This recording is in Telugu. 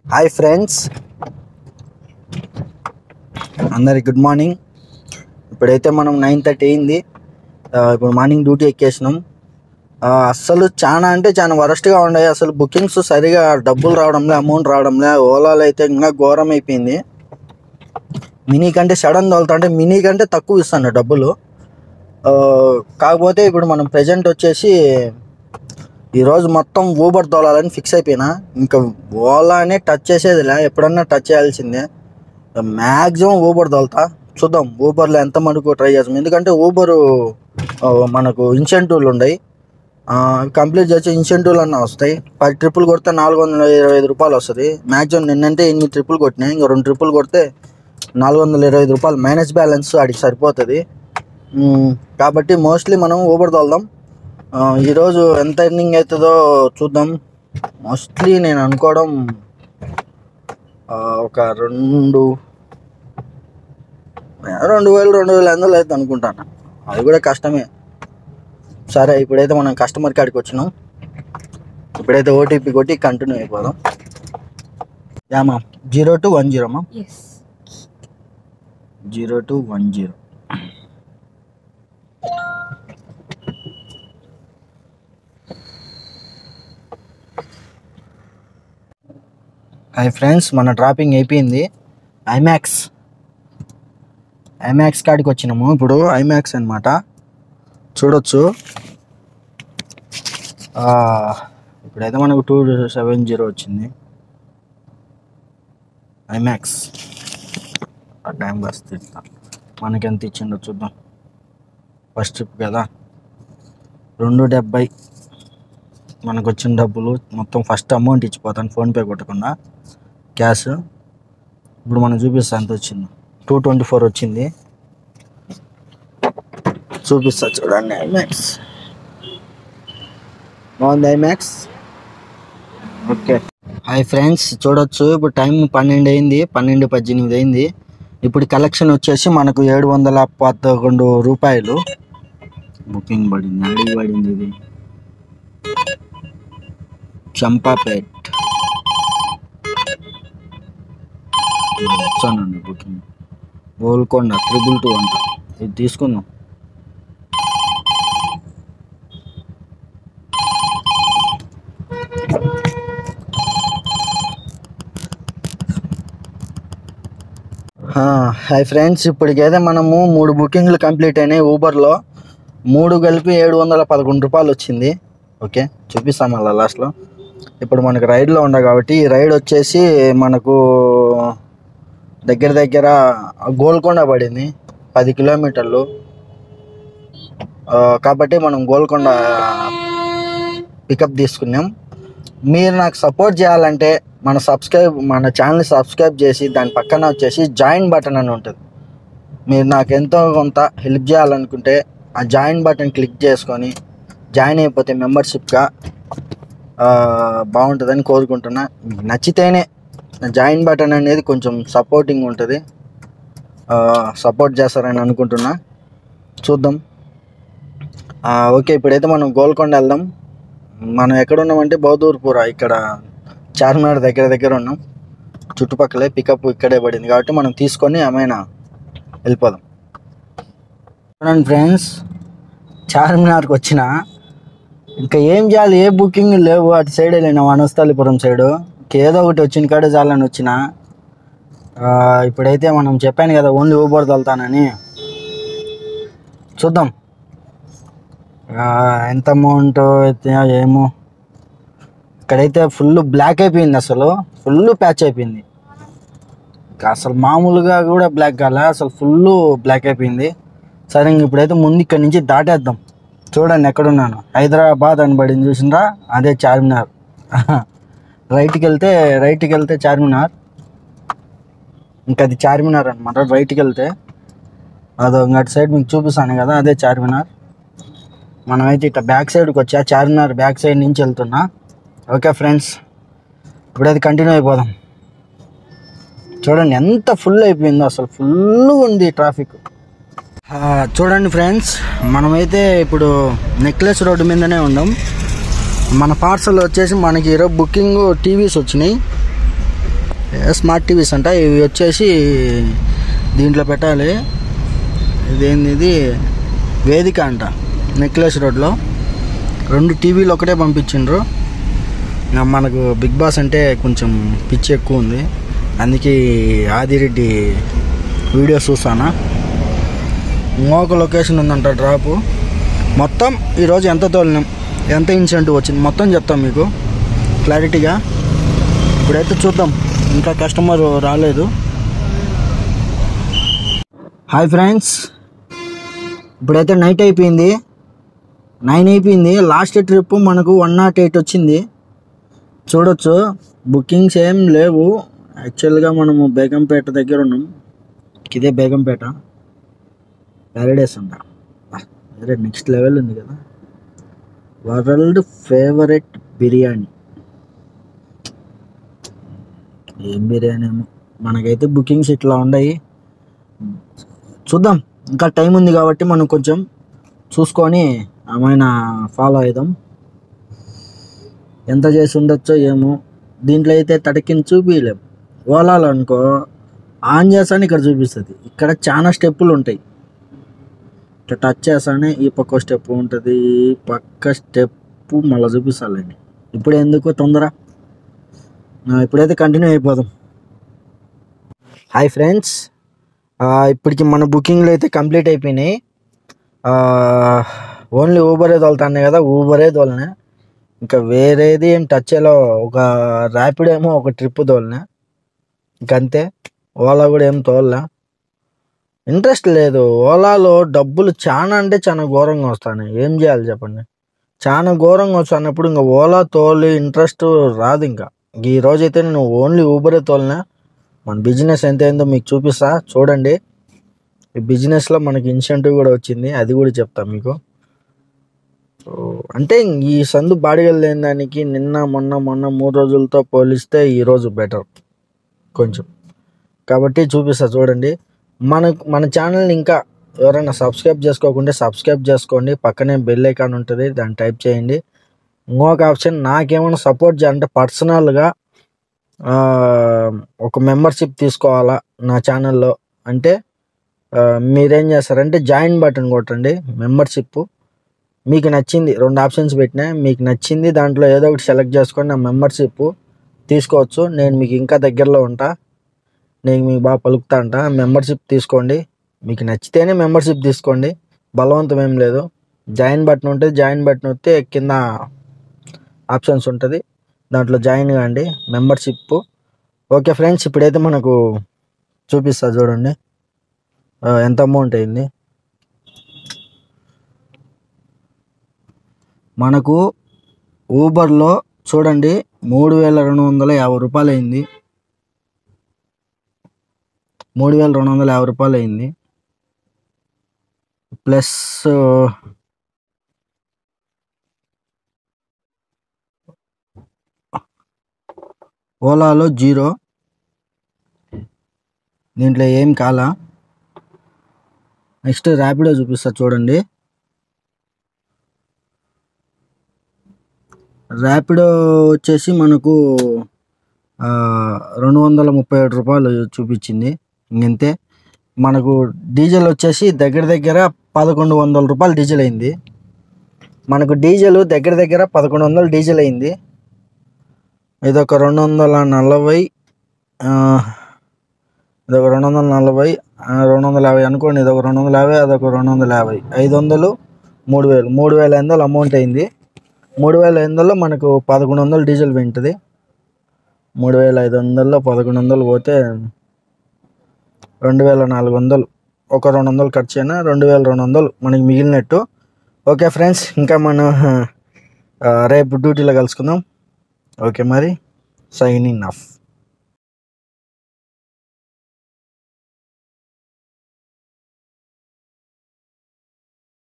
హాయ్ ఫ్రెండ్స్ అందరికి గుడ్ మార్నింగ్ ఇప్పుడైతే మనం నైన్ థర్టీ అయింది ఆ, ఇప్పుడు మార్నింగ్ డ్యూటీ ఎక్కేసినాం ఆ, అస్సలు చాలా అంటే చాలా వరస్ట్గా ఉన్నాయి అసలు బుకింగ్స్ సరిగా డబ్బులు రావడంలే అమౌంట్ రావడంలే ఓలాలో అయితే ఇంకా ఘోరం అయిపోయింది మినీ కంటే సడన్ తోలుతా అంటే మినీ కంటే తక్కువ ఇస్తాను డబ్బులు ఆ, కాకపోతే ఇప్పుడు మనం ప్రజెంట్ వచ్చేసి ఈరోజు మొత్తం ఊబర్ తోలాలని ఫిక్స్ అయిపోయినా ఇంకా ఓలానే టచ్ చేసేదిలే ఎప్పుడన్నా టచ్ చేయాల్సిందే మ్యాక్సిమం ఊబర్ తోలుతా చూద్దాం ఊబర్లో ఎంత మటుకు ట్రై చేస్తాం ఎందుకంటే ఊబరు ఆ, మనకు ఇన్సెంటివ్లు ఉన్నాయి కంప్లీట్ చేసి ఇన్సెంటివ్లు అన్న వస్తాయి పది ట్రిపుల్ కొడితే నాలుగు వందల ఇరవై ఐదు రూపాయలు వస్తుంది మ్యాక్సిమం నిన్నంటే ఎన్ని ట్రిపుల్ కొట్టినాయి ఇంకా రెండు ట్రిపుల్ కొడితే నాలుగు వందల ఇరవై ఐదు రూపాయలు మైనస్ బ్యాలెన్స్ అడిగి సరిపోతుంది మ్మ్. కాబట్టి మోస్ట్లీ మనం ఊబర్ తోలుదాం ఆ, ఈరోజు ఎంత ఎర్నింగ్ అవుతుందో చూద్దాం మోస్ట్లీ నేను అనుకోవడం ఆ, ఒక రెండు రెండు వేలు రెండు వేల వందలు అవుతుంది అనుకుంటాను అది కూడా కష్టమే సరే ఇప్పుడైతే మనం కస్టమర్ కాడికి వచ్చినాం ఇప్పుడైతే ఓటీపీ కొట్టి కంటిన్యూ అయిపోదాం యామా జీరో టు వన్ జీరో మా Yes. Zero two one zero hi friends మన డ్రాపింగ్ అయిపోయింది ఐమాక్స్ ఐమాక్స్ కాడికి వచ్చినాము ఇప్పుడు ఐమాక్స్ అనమాట చూడొచ్చు ఆ, ఇప్పుడైతే మనకు టూ సెవెన్ జీరో వచ్చింది ఐమాక్స్ ఆ టైం వస్తే మనకి ఎంత ఇచ్చిండో చూద్దాం ఫస్ట్ ట్రిప్ కదా రెండు డెబ్బై మనకు వచ్చిన డబ్బులు మొత్తం ఫస్ట్ అమౌంట్ ఇచ్చిపోతాను ఫోన్పే కొట్టకుండా క్యాష్ ఇప్పుడు మనం చూపిస్తా ఎంత వచ్చింది టూ ట్వంటీ ఫోర్ వచ్చింది చూపిస్తా చూడండి ఐమాక్స్ బాగుంది ఐమాక్స్ ఓకే హాయ్ ఫ్రెండ్స్ చూడొచ్చు ఇప్పుడు టైం పన్నెండు అయింది పన్నెండు పద్దెనిమిది అయింది ఇప్పుడు కలెక్షన్ వచ్చేసి మనకు ఏడు వందల పదకొండు రూపాయలు బుకింగ్ పడింది అడిగి పడింది ఇది చంపాపేట్ వచ్చానండి బుకింగ్ గోల్కొండ త్రిబుల్ టూ అంట ఇది తీసుకుందాం హాయ్ ఫ్రెండ్స్ ఇప్పటికైతే మనము మూడు బుకింగ్లు కంప్లీట్ అయినాయి ఊబర్లో మూడు కలిపి ఏడు వందల పదకొండు రూపాయలు వచ్చింది ఓకే చూపిస్తాం మళ్ళీ లాస్ట్లో ఇప్పుడు మనకు రైడ్లో ఉండ కాబట్టి ఈ రైడ్ వచ్చేసి మనకు దగ్గర దగ్గర గోల్కొండ పడింది పది కిలోమీటర్లు ఆ, కాబట్టి మనం గోల్కొండ పికప్ తీసుకున్నాం మీరు నాకు సపోర్ట్ చేయాలంటే మన సబ్స్క్రైబ్ మన ఛానల్ సబ్స్క్రైబ్ చేసి దాని పక్కన వచ్చేసి జాయిన్ బటన్ అని ఉంటుంది మీరు నాకు ఎంతో కొంత హెల్ప్ చేయాలనుకుంటే ఆ జాయిన్ బటన్ క్లిక్ చేసుకొని జాయిన్ అయిపోతే మెంబర్షిప్గా బాగుంటుందని కోరుకుంటున్నా మీకు నచ్చితేనే జాయిన్ బటన్ అనేది కొంచెం సపోర్టింగ్ ఉంటుంది సపోర్ట్ చేస్తారని అనుకుంటున్నా చూద్దాం ఆ, ఓకే ఇప్పుడైతే మనం గోల్కొండ వెళ్దాం మనం ఎక్కడ ఉన్నామంటే బౌదూర్పుర ఇక్కడ చార్మినార్ దగ్గర దగ్గర ఉన్నాం చుట్టుపక్కలే పికప్ ఇక్కడే పడింది కాబట్టి మనం తీసుకొని ఆమెన వెళ్ళిపోదాం చూడండి ఫ్రెండ్స్ చార్మినార్కి వచ్చిన ఇంకా ఏం చేయాలి ఏ బుకింగ్ లేవు అటు సైడ్ వెళ్ళిన వనస్థలిపురం సైడు ఏదో ఒకటి వచ్చిన కాడే చాలని వచ్చిన ఆ, ఇప్పుడైతే మనం చెప్పాను కదా ఓన్లీ ఊబర్ తోలుతానని చూద్దాం ఆ, ఎంత అమౌంట్ అయితే ఏమో ఇక్కడైతే ఫుల్ బ్లాక్ అయిపోయింది అసలు ఫుల్ ప్యాచ్ అయిపోయింది ఇంకా అసలు మామూలుగా కూడా బ్లాక్ కాలే అసలు ఫుల్ బ్లాక్ అయిపోయింది సరే ఇంక ఇప్పుడైతే ముందు ఇక్కడ నుంచి దాటేద్దాం చూడండి ఎక్కడున్నాను హైదరాబాద్ అని పడింది చూసిండ్రా అదే చార్మినార్ రైట్కి వెళ్తే రైట్కి వెళ్తే చార్మినార్ ఇంకా అది చార్మినార్ అనమాట రైట్కి వెళ్తే అదో ఇంక అటు సైడ్ మీకు చూపిస్తాను కదా అదే చార్మినార్ మనమైతే ఇట్లా బ్యాక్ సైడ్కి వచ్చా చార్మినార్ బ్యాక్ సైడ్ నుంచి వెళ్తున్నా ఓకే ఫ్రెండ్స్ ఇప్పుడైతే కంటిన్యూ అయిపోదాం చూడండి ఎంత ఫుల్ అయిపోయిందో అసలు ఫుల్ ఉంది ట్రాఫిక్ ఆ, చూడండి ఫ్రెండ్స్ మనమైతే ఇప్పుడు నెక్లెస్ రోడ్డు మీదనే ఉన్నాం మన పార్సల్ వచ్చేసి మనకి ఈరోజు బుకింగ్ టీవీస్ వచ్చినాయి స్మార్ట్ టీవీస్ అంట ఇవి వచ్చేసి దీంట్లో పెట్టాలి ఇదేంది ఇది వేదిక అంట నెక్లెస్ రోడ్లో రెండు టీవీలు ఒకటే పంపించిండ్రు ఇంకా మనకు బిగ్ బాస్ అంటే కొంచెం పిచ్చి ఎక్కువ ఉంది అందుకే ఈ ఆదిరెడ్డి వీడియోస్ చూసానా ఇంకొక లొకేషన్ ఉందంట డ్రాపు మొత్తం ఈరోజు ఎంత తోలినాం ఎంత ఇన్సెంటివ్ వచ్చింది మొత్తం చెప్తాం మీకు క్లారిటీగా ఇప్పుడైతే చూద్దాం ఇంకా కస్టమర్ రాలేదు హాయ్ ఫ్రెండ్స్ ఇప్పుడైతే నైట్ అయిపోయింది నైన్ అయిపోయింది లాస్ట్ ట్రిప్ మనకు వన్ నాట్ ఎయిట్ వచ్చింది చూడొచ్చు బుకింగ్స్ ఏం లేవు యాక్చువల్గా మనము బేగంపేట దగ్గర ఉన్నాం ఇదే బేగంపేట ప్యారడైస్ అంట అదే నెక్స్ట్ లెవెల్ ఉంది కదా వరల్డ్ ఫేవరెట్ బిర్యానీ ఏం బిర్యానీ ఏమో మనకైతే బుకింగ్స్ ఇట్లా ఉన్నాయి చూద్దాం ఇంకా టైం ఉంది కాబట్టి మనం కొంచెం చూసుకొని ఏమైనా ఫాలో అవుదాం ఎంత చేసి ఉండొచ్చో ఏమో దీంట్లో అయితే తడకిని చూపించలేం ఓలాలో అనుకో ఆన్ చేస్తానే ఇక్కడ చూపిస్తుంది ఇక్కడ చాలా స్టెప్పులు ఉంటాయి ఇట్లా టచ్ చేస్తానే ఈ పక్క స్టెప్ ఉంటుంది ఈ పక్క స్టెప్ మళ్ళీ చూపిస్తాలండి ఇప్పుడు ఎందుకు తొందర ఆ, ఇప్పుడైతే కంటిన్యూ అయిపోదాం హాయ్ ఫ్రెండ్స్ ఇప్పటికి మన బుకింగ్లు అయితే కంప్లీట్ అయిపోయినాయి ఓన్లీ ఊబరే తోలుతాను కదా ఊబరే తోలినా ఇంకా వేరేది ఏం టచ్లో ఒక ర్యాపిడ్ ఏమో ఒక ట్రిప్ తోలినా ఇంకంతే ఓలా కూడా ఏం తోలలే ఇంట్రెస్ట్ లేదు ఓలాలో డబ్బులు చాలా అంటే చాలా ఘోరంగా వస్తాయి ఏం చేయాలి చెప్పండి చాలా ఘోరంగా వస్తున్నప్పుడు ఇంకా ఓలా తోలి ఇంట్రెస్ట్ రాదు ఇంకా ఈ రోజైతే నేను ఓన్లీ ఊబరే తోలినా మన బిజినెస్ ఎంత అయిందో మీకు చూపిస్తా చూడండి ఈ బిజినెస్లో మనకి ఇన్సెంటివ్ కూడా వచ్చింది అది కూడా చెప్తా మీకు సో అంటే ఈ సందు బాడిగలు లేని దానికి నిన్న మొన్న మొన్న మూడు రోజులతో పోలిస్తే ఈరోజు బెటర్ కొంచెం కాబట్టి చూపిస్తా చూడండి మన మన ఛానల్ని ఇంకా ఎవరైనా సబ్స్క్రైబ్ చేసుకోకుంటే సబ్స్క్రైబ్ చేసుకోండి పక్కనే బెల్ ఐకాన్ ఉంటుంది దాన్ని టైప్ చేయండి ఇంకొక ఆప్షన్ నాకేమైనా సపోర్ట్ చేయాలంటే పర్సనల్గా ఒక మెంబర్షిప్ తీసుకోవాలా నా ఛానల్లో అంటే ఆ, మీరేం చేస్తారంటే జాయిన్ బటన్ కొట్టండి మెంబర్షిప్ మీకు నచ్చింది రెండు ఆప్షన్స్ పెట్టినా మీకు నచ్చింది దాంట్లో ఏదో ఒకటి సెలెక్ట్ చేసుకొని నా మెంబర్షిప్ తీసుకోవచ్చు నేను మీకు ఇంకా దగ్గరలో ఉంటా నేను మీకు బాగా పలుకుతా అంట మెంబర్షిప్ తీసుకోండి మీకు నచ్చితేనే మెంబర్షిప్ తీసుకోండి బలవంతం ఏం లేదు జాయిన్ బటన్ ఉంటుంది జాయిన్ బటన్ వస్తే కింద ఆప్షన్స్ ఉంటుంది దాంట్లో జాయిన్ కాండి మెంబర్షిప్ ఓకే ఫ్రెండ్స్ ఇప్పుడైతే మనకు చూపిస్తా చూడండి ఆ, ఎంత అమౌంట్ అయింది మనకు ఊబర్లో చూడండి మూడు వేల రెండు వందల యాభై రూపాయలు అయింది మూడు వేల రెండు వందల యాభై రూపాయలు అయింది ప్లస్ ఓలాలో జీరో దీంట్లో ఏం కాలా నెక్స్ట్ ర్యాపిడో చూపిస్తా చూడండి ర్యాపిడో వచ్చేసి మనకు ఆ, రెండు వందల ముప్పై ఏడు రూపాయలు చూపించింది ఇంకంతే మనకు డీజిల్ వచ్చేసి దగ్గర దగ్గర పదకొండు వందల రూపాయలు డీజిల్ అయింది మనకు డీజిల్ దగ్గర దగ్గర పదకొండు వందలు డీజిల్ అయింది ఇదొక రెండు వందల నలభై ఆ, ఇదొక రెండు వందల నలభై ఆ, రెండు వందల యాభై అనుకోండి ఇదొక రెండు వందల యాభై అదొక రెండు వందల యాభై ఐదు వందలు మూడు వేలు మూడు వేల ఐదు వందలు అమౌంట్ అయింది మూడు వేల ఐదు వందల్లో మనకు పదకొండు వందలు డీజిల్ వింటుంది మూడు వేల ఐదు వందల్లో పదకొండు వందలు పోతే రెండు వేల నాలుగు వందలు ఒక రెండు వందలు ఖర్చు అయినా రెండు వేల రెండు వందలు మనకి మిగిలినట్టు ఓకే ఫ్రెండ్స్ ఇంకా మనం ఆ, రేపు డ్యూటీలో కలుసుకుందాం ఓకే మరి సైనింగ్ ఆఫ్